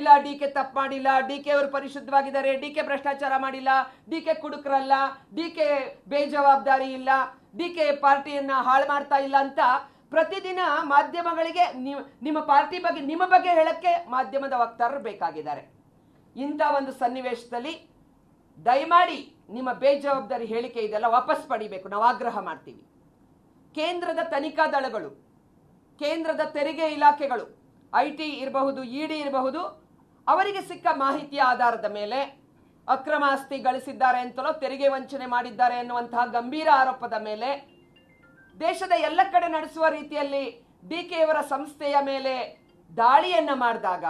ಇಲ್ಲ D K ತಪ್ಪು ಮಾಡಿಲ್ಲ ಡಿ ಕೆ ಅವರು ಪರಿಶುದ್ಧವಾಗಿದ್ದಾರೆ ಡಿ ಕೆ ಭ್ರಷ್ಟಾಚಾರ ಮಾಡಿಲ್ಲ ಡಿ ಕೆ ಕುಡುಕರಲ್ಲ ಡಿ ಕೆ ಬೇಜವಾಬ್ದಾರಿ ಇಲ್ಲ ಡಿ ಕೆ ಪಾರ್ಟಿಯನ್ನ ಹಾಳು ಮಾಡ್ತಾ ಇಲ್ಲ ಅಂತ ಪ್ರತಿದಿನ ಮಾಧ್ಯಮಗಳಿಗೆ ನೀವು- ನಿಮ್ಮ ಪಾರ್ಟಿ ಬಗ್ಗೆ ನಿಮ್ಮ ಬಗ್ಗೆ ಹೇಳಕ್ಕೆ ಮಾಧ್ಯಮದ ವಕ್ತಾರರು ಬೇಕಾಗಿದ್ದಾರೆ ಇಂಥ ಒಂದು ಸನ್ನಿವೇಶದಲ್ಲಿ ದಯಮಾಡಿ ನಿಮ್ಮ ಬೇಜವಾಬ್ದಾರಿ ಹೇಳಿಕೆ ಇದೆಲ್ಲ ವಾಪಸ್ ಪಡಿಬೇಕು ನಾವು ಆಗ್ರಹ ಮಾಡ್ತೀವಿ ಕೇಂದ್ರದ ತನಿಖಾ ದಳಗಳು ಕೇಂದ್ರದ ತೆರಿಗೆ ಇಲಾಖೆಗಳು ಐ ಟಿ ಇರಬಹುದು ಇಡಿ ಇರಬಹುದು ಅವರಿಗೆ ಸಿಕ್ಕ ಮಾಹಿತಿಯ ಆಧಾರದ ಮೇಲೆ ಅಕ್ರಮ ಆಸ್ತಿ ಗಳಿಸಿದ್ದಾರೆ ಅಂತಲೋ ತೆರಿಗೆ ವಂಚನೆ ಮಾಡಿದ್ದಾರೆ ಎನ್ನುವಂತಹ ಗಂಭೀರ ಆರೋಪದ ಮೇಲೆ ದೇಶದ ಎಲ್ಲ ಕಡೆ ನಡೆಸುವ ರೀತಿಯಲ್ಲಿ ಡಿ ಕೆಯವರ ಸಂಸ್ಥೆಯ ಮೇಲೆ ದಾಳಿಯನ್ನ ಮಾಡಿದಾಗ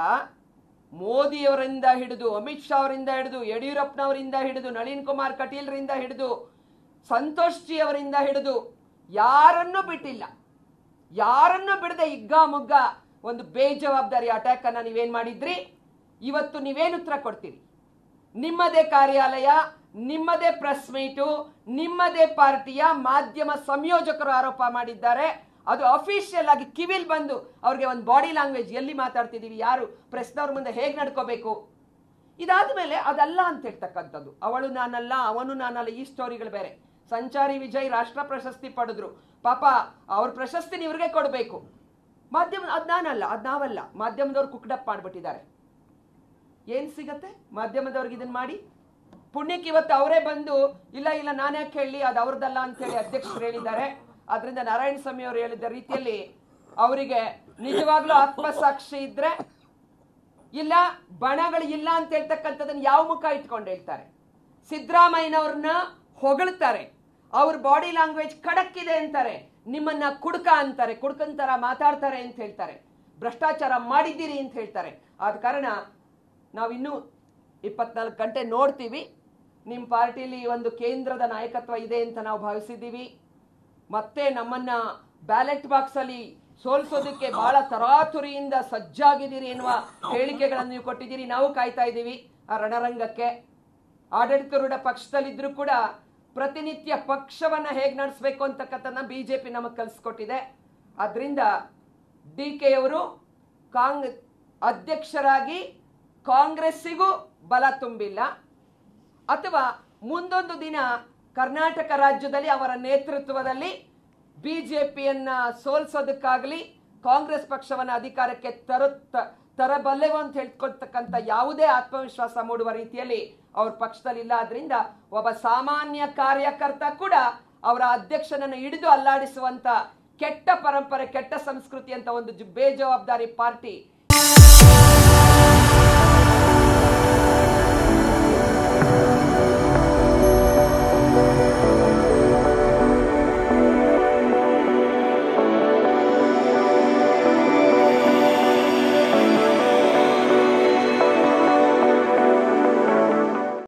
ಮೋದಿಯವರಿಂದ ಹಿಡಿದು ಅಮಿತ್ ಶಾ ಅವರಿಂದ ಹಿಡಿದು ಯಡಿಯೂರಪ್ಪನವರಿಂದ ಹಿಡಿದು ನಳಿನ್ ಕುಮಾರ್ ಕಟೀಲ್ರಿಂದ ಹಿಡಿದು ಸಂತೋಷ್ ಜಿ ಅವರಿಂದ ಹಿಡಿದು ಯಾರನ್ನೂ ಬಿಟ್ಟಿಲ್ಲ ಯಾರನ್ನೂ ಬಿಡದೆ ಹಿಗ್ಗಾಮುಗ್ಗ ಒಂದು ಬೇಜವಾಬ್ದಾರಿ ಅಟ್ಯಾಕ್ ಅನ್ನ ನೀವೇನ್ ಮಾಡಿದ್ರಿ ಇವತ್ತು ನೀವೇನು ಉತ್ತರ ಕೊಡ್ತೀರಿ ನಿಮ್ಮದೇ ಕಾರ್ಯಾಲಯ ನಿಮ್ಮದೇ ಪ್ರೆಸ್ ಮೀಟು ನಿಮ್ಮದೇ ಪಾರ್ಟಿಯ ಮಾಧ್ಯಮ ಸಂಯೋಜಕರು ಆರೋಪ ಮಾಡಿದ್ದಾರೆ ಅದು ಅಫಿಷಿಯಲ್ ಆಗಿ ಕಿವಿಲ್ ಬಂದು ಅವ್ರಿಗೆ ಒಂದು ಬಾಡಿ ಲ್ಯಾಂಗ್ವೇಜ್ ಎಲ್ಲಿ ಮಾತಾಡ್ತಿದೀವಿ ಯಾರು ಪ್ರೆಸ್ನವ್ರ ಮುಂದೆ ಹೇಗೆ ನಡ್ಕೋಬೇಕು ಇದಾದ ಮೇಲೆ ಅದಲ್ಲ ಅಂತ ಹೇಳ್ತಕ್ಕಂಥದ್ದು ಅವಳು ನಾನಲ್ಲ ಅವನು ನಾನಲ್ಲ ಈ ಸ್ಟೋರಿಗಳು ಬೇರೆ ಸಂಚಾರಿ ವಿಜಯ್ ರಾಷ್ಟ್ರ ಪ್ರಶಸ್ತಿ ಪಡೆದ್ರು ಪಾಪ ಅವ್ರ ಪ್ರಶಸ್ತಿನ ಇವ್ರಿಗೆ ಕೊಡಬೇಕು ಮಾಧ್ಯಮ ಅದ್ ನಾನಲ್ಲ ಅದ್ ನಾವಲ್ಲ ಮಾಧ್ಯಮದವ್ರು ಕುಕ್ಡಪ್ ಮಾಡ್ಬಿಟ್ಟಿದ್ದಾರೆ ಏನ್ ಸಿಗತ್ತೆ ಮಾಧ್ಯಮದವ್ರಿಗೆ ಇದನ್ನ ಮಾಡಿ ಪುಣ್ಯಕ್ಕೆ ಇವತ್ತು ಅವರೇ ಬಂದು ಇಲ್ಲ ಇಲ್ಲ ನಾನು ಯಾಕೆ ಹೇಳಿ ಅದು ಅವ್ರದ್ದಲ್ಲ ಅಂತ ಹೇಳಿ ಅಧ್ಯಕ್ಷರು ಹೇಳಿದ್ದಾರೆ ಆದ್ರಿಂದ ನಾರಾಯಣ ಸ್ವಾಮಿ ಅವರು ಹೇಳಿದ ರೀತಿಯಲ್ಲಿ ಅವರಿಗೆ ನಿಜವಾಗ್ಲೂ ಆತ್ಮಸಾಕ್ಷಿ ಇದ್ರೆ ಇಲ್ಲ ಬಣಗಳು ಇಲ್ಲ ಅಂತ ಹೇಳ್ತಕ್ಕಂಥದ್ದನ್ನ ಯಾವ ಮುಖ ಇಟ್ಕೊಂಡು ಹೇಳ್ತಾರೆ ಸಿದ್ದರಾಮಯ್ಯನವ್ರನ್ನ ಹೊಗಳ್ತಾರೆ ಅವ್ರ ಬಾಡಿ ಲ್ಯಾಂಗ್ವೇಜ್ ಖಡಕ್ ಇದೆ ಅಂತಾರೆ ನಿಮ್ಮನ್ನ ಕುಡುಕ ಅಂತಾರೆ ಕುಡುಕನ್ ತರ ಮಾತಾಡ್ತಾರೆ ಅಂತ ಹೇಳ್ತಾರೆ ಭ್ರಷ್ಟಾಚಾರ ಮಾಡಿದ್ದೀರಿ ಅಂತ ಹೇಳ್ತಾರೆ ಆದ ಕಾರಣ ನಾವಿನ್ನೂ ಇಪ್ಪತ್ನಾಲ್ಕು ಗಂಟೆ ನೋಡ್ತೀವಿ ನಿಮ್ಮ ಪಾರ್ಟಿಲಿ ಒಂದು ಕೇಂದ್ರದ ನಾಯಕತ್ವ ಇದೆ ಅಂತ ನಾವು ಭಾವಿಸಿದ್ದೀವಿ ಮತ್ತೆ ನಮ್ಮನ್ನ ಬ್ಯಾಲೆಟ್ ಬಾಕ್ಸ್ ಅಲ್ಲಿ ಸೋಲ್ಸೋದಕ್ಕೆ ಬಹಳ ತರಾತುರಿಯಿಂದ ಸಜ್ಜಾಗಿದ್ದೀರಿ ಎನ್ನುವ ಹೇಳಿಕೆಗಳನ್ನು ನೀವು ಕೊಟ್ಟಿದ್ದೀರಿ ನಾವು ಕಾಯ್ತಾ ಇದ್ದೀವಿ ಆ ರಣರಂಗಕ್ಕೆ ಆಡಳಿತಾರೂಢ ಪಕ್ಷದಲ್ಲಿದ್ರೂ ಕೂಡ ಪ್ರತಿನಿತ್ಯ ಪಕ್ಷವನ್ನ ಹೇಗೆ ನಡೆಸಬೇಕು ಅಂತಕ್ಕಂಥದ್ದನ್ನ ಬಿಜೆಪಿ ನಮಗೆ ಕಲಿಸ್ಕೊಟ್ಟಿದೆ ಅದರಿಂದ ಡಿ ಕೆ ಅವರು ಕಾಂಗ್ ಅಧ್ಯಕ್ಷರಾಗಿ ಕಾಂಗ್ರೆಸ್ಸಿಗೂ ಬಲ ತುಂಬಿಲ್ಲ ಅಥವಾ ಮುಂದೊಂದು ದಿನ ಕರ್ನಾಟಕ ರಾಜ್ಯದಲ್ಲಿ ಅವರ ನೇತೃತ್ವದಲ್ಲಿ ಬಿಜೆಪಿಯನ್ನ ಸೋಲ್ಸೋದಕ್ಕಾಗಲಿ ಕಾಂಗ್ರೆಸ್ ಪಕ್ಷವನ್ನ ಅಧಿಕಾರಕ್ಕೆ ತರು ತ- ತರಬಲ್ಲೆವು ಅಂತ ಹೇಳ್ಕೊಳ್ತಕ್ಕಂಥ ಯಾವುದೇ ಆತ್ಮವಿಶ್ವಾಸ ಮೂಡುವ ರೀತಿಯಲ್ಲಿ ಅವ್ರ ಪಕ್ಷದಲ್ಲಿಲ್ಲ ಆದ್ರಿಂದ ಒಬ್ಬ ಸಾಮಾನ್ಯ ಕಾರ್ಯಕರ್ತ ಕೂಡ ಅವರ ಅಧ್ಯಕ್ಷನನ್ನು ಹಿಡಿದು ಅಲ್ಲಾಡಿಸುವಂತ ಕೆಟ್ಟ ಪರಂಪರೆ ಕೆಟ್ಟ ಸಂಸ್ಕೃತಿ ಅಂತ ಒಂದು ಜು- ಬೇಜವಾಬ್ದಾರಿ ಪಾರ್ಟಿ